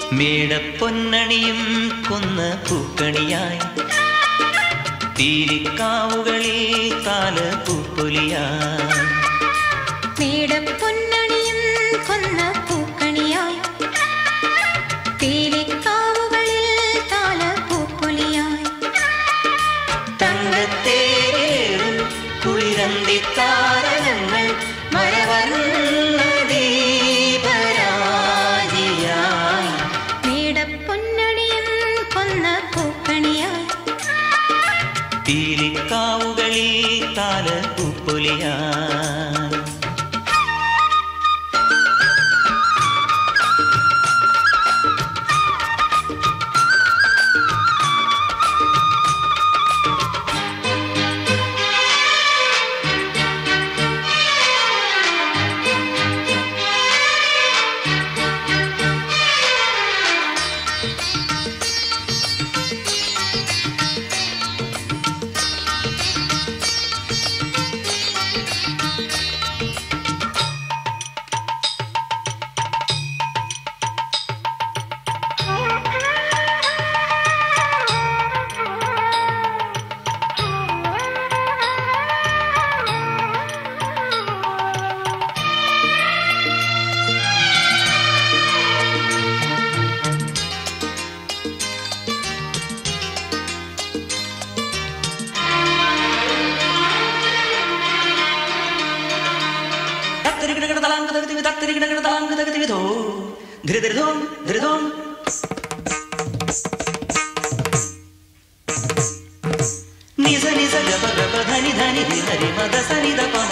മേടപ്പൊന്നണിയും കൊന്ന പൂക്കണിയായി തീരിക്കാവുകളിൽ കാല പൂപ്പൊലിയായി മേടപ്പൊന്നണിയും കൊന്ന പൂക്കണിയായി തീരിക്കാവുകളിൽ താല പൂപ്പൊലിയായി തങ്കത്തേറും കുളിരന്തി താരകങ്ങൾ മഴവർണ്ണ ദീപരാജിയായി മേടപ്പൊന്നണിയും കൊന്ന പൂക്കണിയായി തീരിക്കാവുകളിൽ കാല പൂപ്പൊലിയായി ധൃതൃതോം ധൃതോം നിസ നിസ ഗപ ഗപ ധനി ധനി ധി ഹരി മദ സനി ദ പ